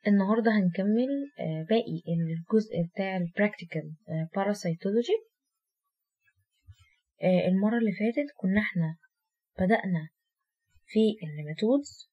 النهاردة هنكمل باقي الجزء بتاع البراكتيكال باراسيتولوجي المرة اللي فاتت كنا احنا بدأنا في النيماتودز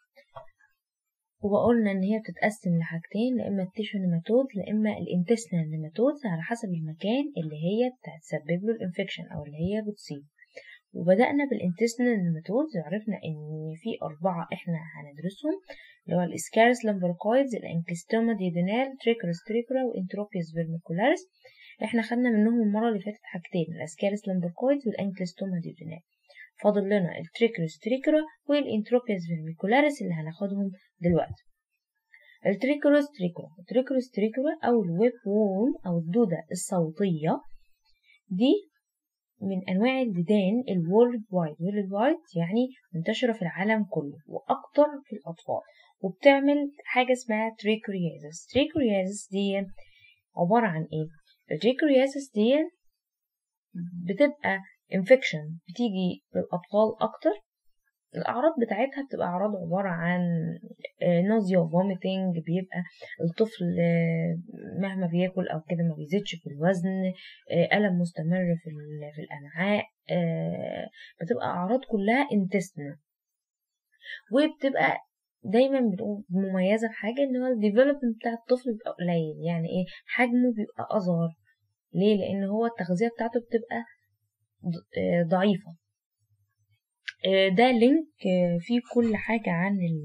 وقلنا ان هي بتتقسم لحاجتين لا اما التيشو نيماتود لا اما الانتستينال نيماتودز على حسب المكان اللي هي بتسبب له الانفكشن او اللي هي بتصيب وبدأنا بالانتستينال نيماتودز وعرفنا ان في اربعة احنا هندرسهم اللي هو الاسكارس لامبركويدز الانكستوما ديدينال تريكرس تريكرا وانتروبيوس فيرميكولاريس احنا خدنا منهم المرة اللي فاتت حاجتين الاسكارس لامبركويدز والانكستوما ديدينال فاضل لنا التريكرس تريكرا والانتروبيوس فيرميكولاريس اللي هناخدهم دلوقتي التريكروس تريكرا التريكروس تريكرا او الويب وورم او الدودة الصوتية دي من انواع الديدان الورلد وايد وورلد وايد يعني منتشرة في العالم كله واكتر في الاطفال وبتعمل حاجة اسمها تريكوريازس تريكوريازس دي عبارة عن ايه التريكوريازس دي بتبقى انفكشن بتيجي للاطفال اكتر الأعراض بتاعتها بتبقى أعراض عبارة عن نوزيا وفوميتنج بيبقى الطفل مهما بياكل أو كده ما بيزيدش في الوزن ألم مستمر في في الأمعاء بتبقى أعراض كلها انتستنا وبتبقى دايما بنقول مميزة في حاجة إن هو الديفلوبمنت بتاع الطفل بيبقى قليل يعني إيه حجمه بيبقى أصغر ليه لأن هو التغذية بتاعته بتبقى ضعيفة ده لينك فيه كل حاجة عن ال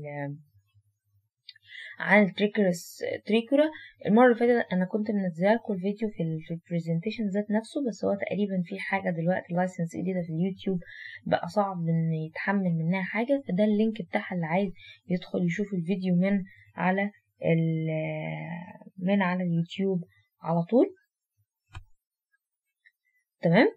عن التريكرس تريكورا المرة اللي فاتت أنا كنت منزله لكم الفيديو في ال في البرزنتيشن ذات نفسه بس هو تقريبا في حاجة دلوقتي لايسنس جديدة في اليوتيوب بقى صعب إن يتحمل منها حاجة فده اللينك بتاعها اللي عايز يدخل يشوف الفيديو من على ال من على اليوتيوب على طول تمام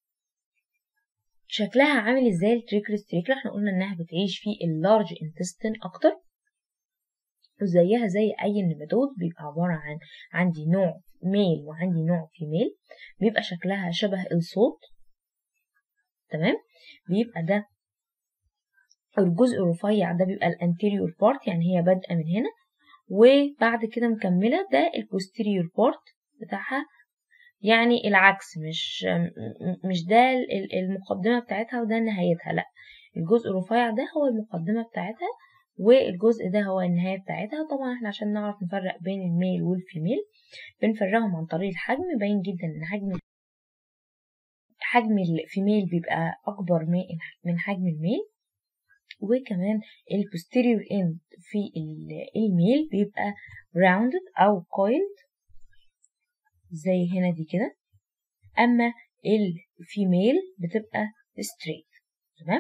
شكلها عامل ازاي التريكرس تريكرا احنا قلنا انها بتعيش في اللارج انتستين اكتر وزيها زي اي نباتات بيبقى عبارة عن عندي نوع ميل وعندي نوع فيميل بيبقى شكلها شبه الصوت تمام بيبقى ده الجزء الرفيع ده بيبقى الانتيريور بارت يعني هي بادئه من هنا وبعد كده مكمله ده البوستيريور بارت بتاعها يعني العكس مش مش ده المقدمة بتاعتها وده نهايتها لا الجزء الرفيع ده هو المقدمة بتاعتها والجزء ده هو النهاية بتاعتها طبعا احنا عشان نعرف نفرق بين الميل والفيميل بنفرقهم عن طريق الحجم باين جدا ان حجم حجم الفيميل بيبقى اكبر من حجم الميل وكمان البوستيريور اند في الميل بيبقى راوندد او كويلد زي هنا دي كده اما الفيميل بتبقى ستريت تمام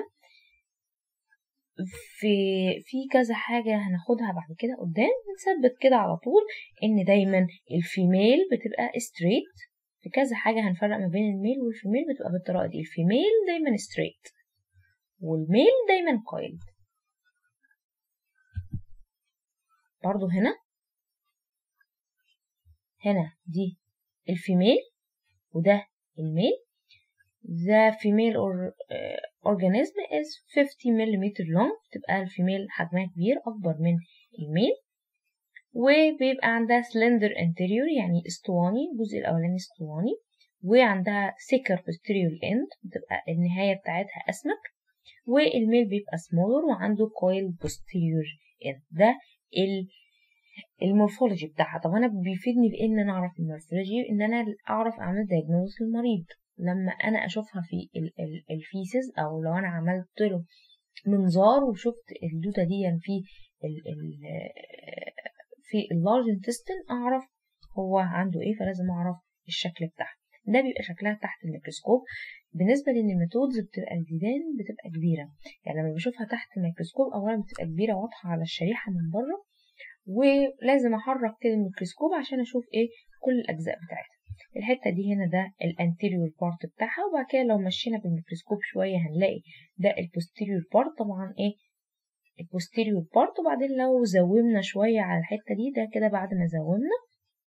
في في كذا حاجه هناخدها بعد كده قدام نثبت كده على طول ان دايما الفيميل بتبقى ستريت في كذا حاجه هنفرق ما بين الميل والفيميل بتبقى بالطريقه دي الفيميل دايما ستريت والميل دايما كويلد برضو هنا هنا دي الفيميل وده الميل the female or, uh, organism is 50 ملم long بتبقى الفيميل حجمها كبير أكبر من الميل وبيبقى عندها slender anterior يعني اسطواني الجزء الأولاني اسطواني وعندها thicker posterior end بتبقى النهاية بتاعتها أسمك والميل بيبقى smaller وعنده coil posterior end ده ال المورفولوجي بتاعها طب انا بيفيدني بان انا اعرف المورفولوجي ان انا اعرف اعمل دايجنوز للمريض لما انا اشوفها في الفيسز او لو انا عملت له منظار وشفت الدوده دي في ال ال في اللارج انتستين اعرف هو عنده ايه فلازم اعرف الشكل بتاعها ده بيبقى شكلها تحت الميكروسكوب بالنسبه للنيماتودز بتبقى الديدان بتبقى كبيره يعني لما بشوفها تحت الميكروسكوب اولا بتبقى كبيره واضحه على الشريحه من بره ولازم احرك كده الميكروسكوب عشان اشوف ايه كل الاجزاء بتاعتها الحته دي هنا ده الانتيريور بارت بتاعها وبعد كده لو مشينا بالميكروسكوب شويه هنلاقي ده البوستيريور بارت طبعا ايه البوستيريور بارت وبعدين لو زومنا شويه على الحته دي ده كده بعد ما زومنا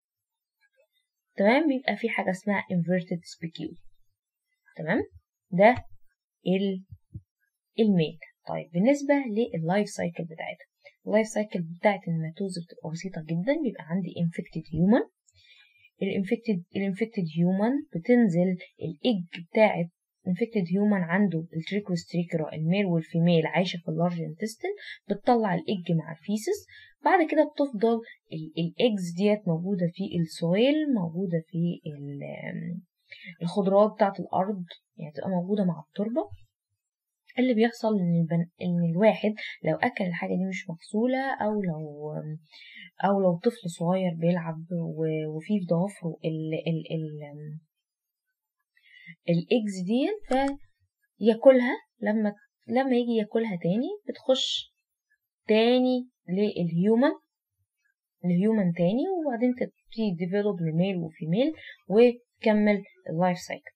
تمام بيبقى في حاجه اسمها inverted spicule تمام ده ال الميل طيب بالنسبه لللايف سايكل بتاعتها اللايف سايكل بتاعت النيماتودز بتبقى بسيطة جدا بيبقى عندي infected human الانفكتد الانفكتد هيومن بتنزل الايج بتاعت infected human عنده التريكوستريكرا الميل والفيميل عايشة في اللارج انتستين بتطلع الايج مع الفيسس بعد كده بتفضل الايجز ديت موجودة في السويل موجودة في الخضروات بتاعت الأرض يعني تبقى موجودة مع التربة اللي بيحصل ان, البن... إن الواحد لو اكل الحاجه دي مش مغسوله او لو او لو طفل صغير بيلعب و... وفي في ضوافره ال... ال... ال... الايجز دي فياكلها لما لما يجي ياكلها تاني بتخش تاني للهيومن الهيومن تاني وبعدين تبتدي ديفلوب لميل وفيميل وتكمل اللايف سايكل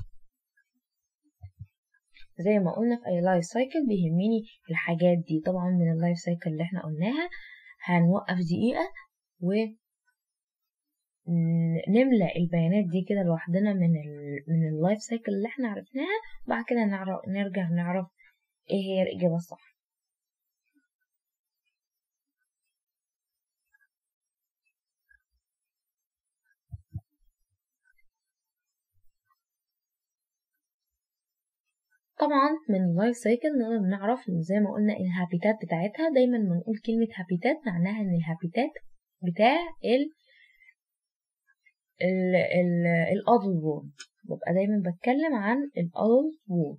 زي ما قلنا في اي لايف سايكل بيهمني الحاجات دي طبعا من اللايف سايكل اللي احنا قلناها هنوقف دقيقة و نملأ البيانات دي كده لوحدنا من ال من اللايف سايكل اللي احنا عرفناها وبعد كده نعرف نرجع نعرف ايه هي الإجابة الصح طبعا من اللايف سايكل نقدر نعرف زي ما قلنا الهابيتات بتاعتها دايما ما نقول كلمة هابيتات معناها ان الهابيتات بتاع ال ال ال الادل وورم ببقى دايما بتكلم عن الادل وورم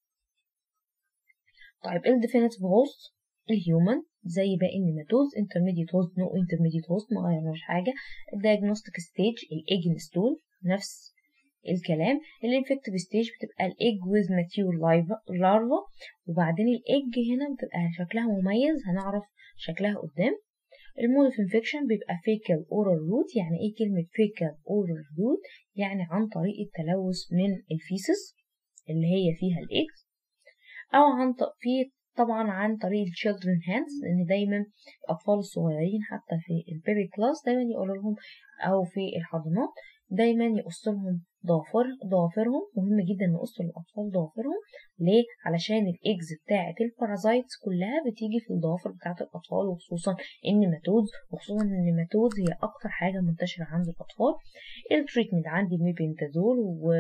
طيب ايه الديفينيتيف هوست الهيومن زي باقي النيماتوز intermediate host no intermediate host ما غيرناش حاجة الديagnostic stage الايجن ستول نفس الكلام الانفكتيف ستيج بتبقى الايج ويز ماتيور لارفا وبعدين الايج هنا بتبقى شكلها مميز هنعرف شكلها قدام المود اوف انفكشن بيبقى فيكال اورال روت يعني ايه كلمه فيكال اورال روت يعني عن طريق التلوث من الفيسس اللي هي فيها الايج او عن في طبعا عن طريق الشيلدرن هاندز لان دايما الاطفال الصغيرين حتى في البيبي كلاس دايما يقولوا لهم او في الحضانات دايما يقص لهم ضوافر ضوافرهم مهم جدا نقص للاطفال ضوافرهم ليه علشان الايجز بتاعه البارازايتس كلها بتيجي في الضوافر بتاعه الاطفال وخصوصا النيماتودز وخصوصا ان النيماتودز هي اكتر حاجه منتشره عند الاطفال التريتمنت عندي ميبنتازول و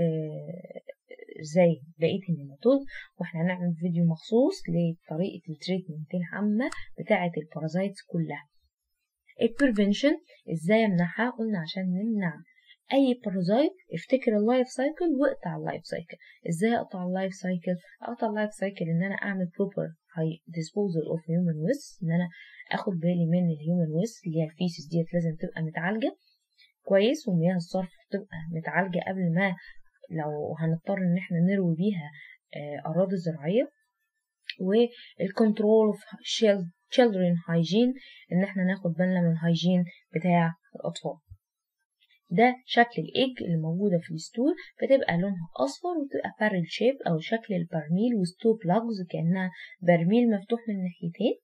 زي بقيه النيماتود واحنا هنعمل فيديو مخصوص لطريقه التريتمنت العامه بتاعه البارازايتس كلها البريفنشن ازاي امنعها قلنا عشان نمنع اي بارازايت افتكر اللايف سايكل واقطع اللايف سايكل ازاي اقطع اللايف سايكل اقطع اللايف سايكل ان انا اعمل بروبر هاي ديسبوزل اوف هيومن ويست ان انا اخد بالي من الهيومن ويست اللي هي الفيسس ديت لازم تبقى متعالجه كويس ومياه الصرف تبقى متعالجه قبل ما لو هنضطر ان احنا نروي بيها اراضي زراعيه والكنترول اوف children hygiene ان احنا ناخد بالنا من الهايجين بتاع الاطفال ده شكل الايج اللي موجوده في الستول بتبقى لونها اصفر وتبقى بارل شيب او شكل البرميل وستو بلاجز كانها برميل مفتوح من ناحيتين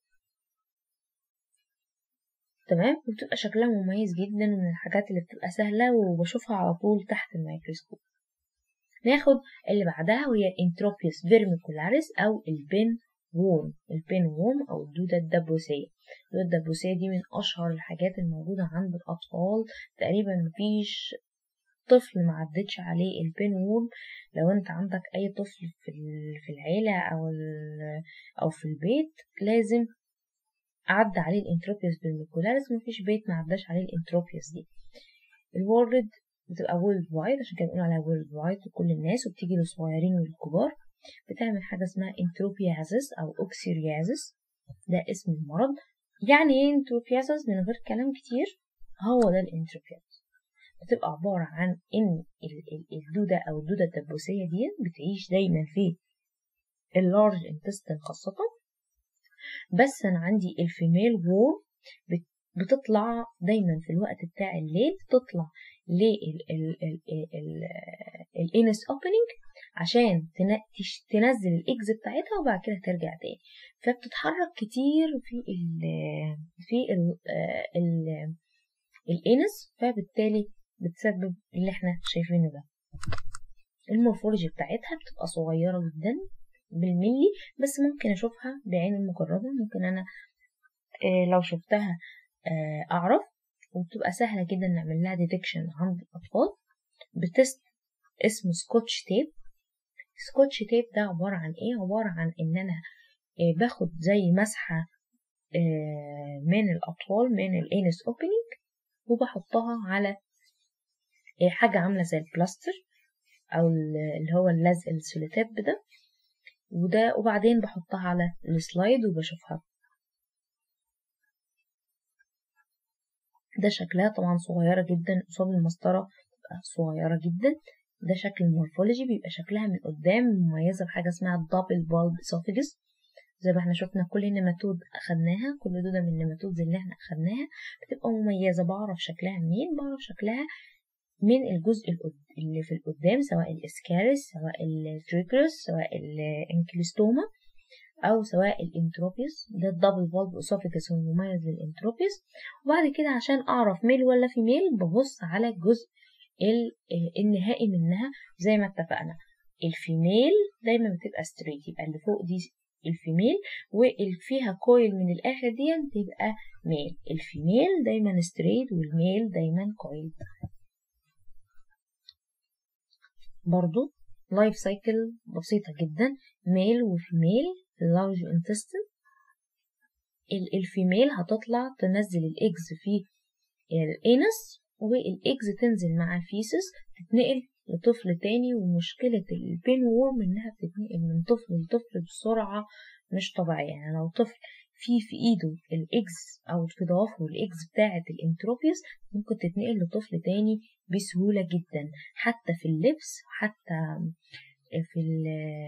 تمام وبتبقى شكلها مميز جدا ومن الحاجات اللي بتبقى سهله وبشوفها على طول تحت الميكروسكوب ناخد اللي بعدها وهي انتروبيوس فيرميكولاريس او البين وورم البين وورم او الدودة الدبوسية الدودة الدبوسية دي من اشهر الحاجات الموجودة عند الاطفال تقريبا مفيش طفل ما عدتش عليه البين وورم لو انت عندك اي طفل في في العيلة او او في البيت لازم عدى عليه الانتروبيوس فيرميكولاريس مفيش بيت ما عداش عليه الانتروبيوس دي الورد بتبقى وورلد وايد عشان كده بنقول عليها وورلد وايد لكل الناس وبتيجي للصغيرين وللكبار بتعمل حاجة اسمها انتروبيازيس أو أوكسيريازيس ده اسم المرض يعني ايه انتروبيازيس من غير كلام كتير هو ده الانتروبيازيس بتبقى عبارة عن إن الدودة أو الدودة الدبوسية دي بتعيش دايما في اللارج انتستين خاصة بس أنا عندي الفيميل وور بتطلع دايما في الوقت بتاع الليل تطلع للانس اوبننج عشان تنزل الايجز بتاعتها وبعد كده ترجع تاني فبتتحرك كتير في ال في ال ال الانس فبالتالي بتسبب اللي احنا شايفينه ده المورفولوجي بتاعتها بتبقى صغيرة جدا بالملي بس ممكن اشوفها بعين المجردة ممكن انا آه، لو شفتها آه، اعرف وبتبقى سهلة جدا نعمل لها ديتكشن عند الأطفال بتست اسمه سكوتش تيب سكوتش تيب ده عبارة عن ايه عبارة عن ان انا آه، باخد زي مسحة آه، من الأطفال من الانس اوبننج وبحطها على آه، حاجة عاملة زي البلاستر أو ال- اللي هو اللزق السوليتاب ده وده وبعدين بحطها على السلايد وبشوفها ده شكلها طبعا صغيرة جدا قصاد المسطرة بتبقى صغيرة جدا ده شكل المورفولوجي بيبقى شكلها من قدام مميزة بحاجة اسمها الدبل بالب اسوفيجس زي ما احنا شفنا كل النماتود اخدناها كل دودة من النماتودز اللي احنا اخدناها بتبقى مميزة بعرف شكلها منين بعرف شكلها من الجزء القد- اللي في القدام سواء الاسكارس سواء التريكرس سواء الانكليستوما او سواء الانتروبيوس ده الدبل فالف اسوفيجس هو المميز للانتروبيوس وبعد كده عشان اعرف ميل ولا فيميل ببص على الجزء ال- آه، النهائي منها زي ما اتفقنا الفيميل دايما بتبقى ستريت يبقى اللي فوق دي الفيميل واللي فيها كويل من الاخر دي تبقى ميل الفيميل دايما ستريت والميل دايما كويل برضو لايف سايكل بسيطة جدا ميل وفيميل لارج انتستين الفيميل هتطلع تنزل الايجز في الانس والايجز تنزل مع الفيسس تتنقل لطفل تاني ومشكلة البين وورم انها بتتنقل من طفل لطفل بسرعة مش طبيعية يعني لو طفل في في ايده الايجز او في ضوافره الايجز بتاعة الانتروبيوس ممكن تتنقل لطفل تاني بسهولة جدا حتى في اللبس حتى في ال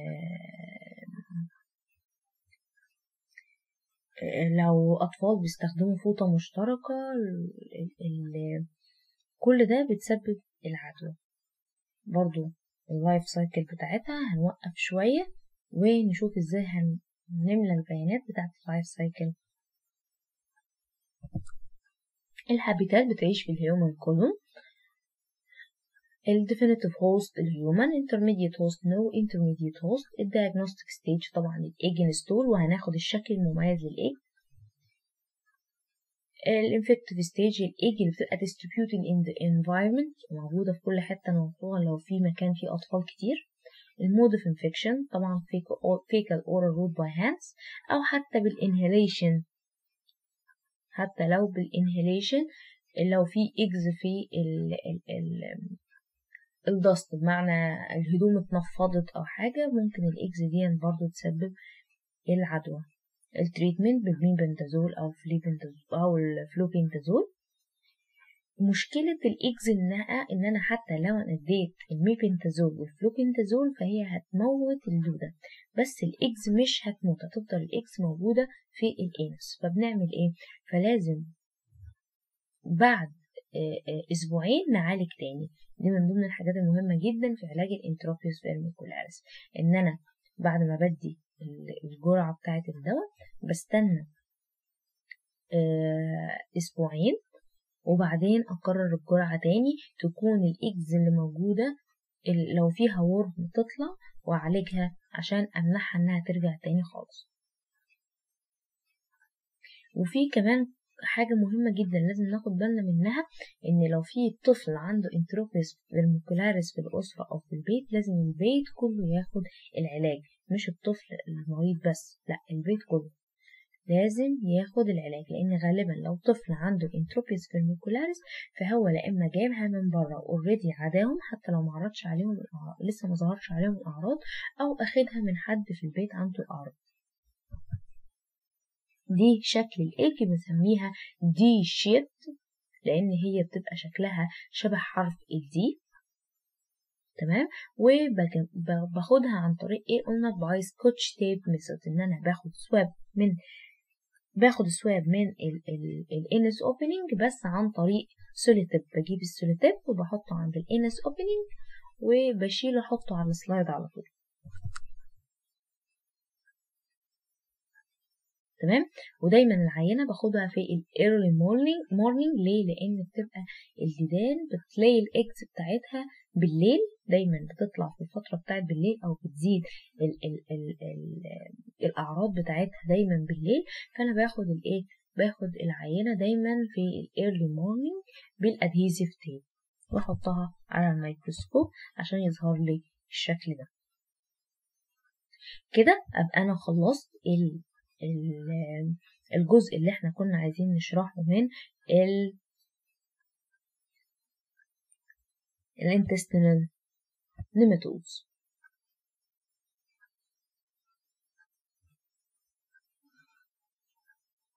لو أطفال بيستخدموا فوطة مشتركة ال ال كل ده بتسبب العدوى برضو اللايف سايكل بتاعتها هنوقف شوية ونشوف ازاي هنملى البيانات بتاعت اللايف سايكل الهابيتات بتعيش في الهيومن كولوم الديفينيتيف هوست الهيومن intermediate host no intermediate host الديagnostic ستيج طبعا الايج انستول وهناخد الشكل المميز للايج الانفكتيف ستيج الايج اللي بتبقى distributing in the environment موجودة في كل حتة موضوعا لو في مكان فيه أطفال كتير المود اوف انفكشن طبعا fecal oral route by hands أو حتى بالانهيليشن حتى لو بالانهيليشن لو في ايجز في ال ال ال الدست بمعنى الهدوم اتنفضت او حاجة ممكن الاكس دي برضو تسبب العدوى التريتمنت بالميبنتازول او الفليبنتازول او الفلوبينتازول مشكلة الإكس إنها إن أنا حتى لو أنا اديت الميبنتازول والفلوبينتازول فهي هتموت الدودة بس الإكس مش هتموت هتفضل الإكس موجودة في الإنس فبنعمل إيه؟ فلازم بعد أسبوعين نعالج تاني دي من ضمن الحاجات المهمة جدا في علاج الانتروبيوس فيرميكولاريس إن أنا بعد ما بدي الجرعة بتاعة الدواء بستنى أسبوعين وبعدين أكرر الجرعة تاني تكون الإيجز اللي موجودة لو فيها ورم تطلع وأعالجها عشان أمنعها إنها ترجع تاني خالص وفي كمان حاجة مهمة جدا لازم ناخد بالنا منها إن لو في طفل عنده انتروبيس فيرميكولاريس في الأسرة أو في البيت لازم البيت كله ياخد العلاج مش الطفل المريض بس لا البيت كله لازم ياخد العلاج لان غالبا لو طفل عنده انتروبيس فيرميكولاريس فهو لا اما جايبها من بره اوريدي عداهم حتى لو ما عرضش عليهم الأعراض لسه ما ظهرش عليهم الاعراض او اخدها من حد في البيت عنده الاعراض دي شكل الايك بنسميها دي شيت لان هي بتبقى شكلها شبه حرف الدي تمام وباخدها عن طريق ايه قلنا باي سكوتش تيب ميثود ان انا باخد سواب من باخد سواب من الانس اوبننج بس عن طريق سوليتيب بجيب السوليتيب وبحطه عند الانس اوبننج وبشيله احطه على السلايد على طول تمام ودايما العينه باخدها في الايرلي مورنينج مورنينج ليه لان بتبقى الديدان بتلاقي الاكس بتاعتها بالليل دايما بتطلع في الفتره بتاعت بالليل او بتزيد ال ال ال ال الاعراض بتاعتها دايما بالليل فانا باخد الايه باخد العينة دايما في الايرلي مورنينج بالادهيزيف تيب واحطها على الميكروسكوب عشان يظهر لي الشكل ده كده ابقى انا خلصت ال ال الجزء اللي احنا كنا عايزين نشرحه من ال الانتستينال nematodes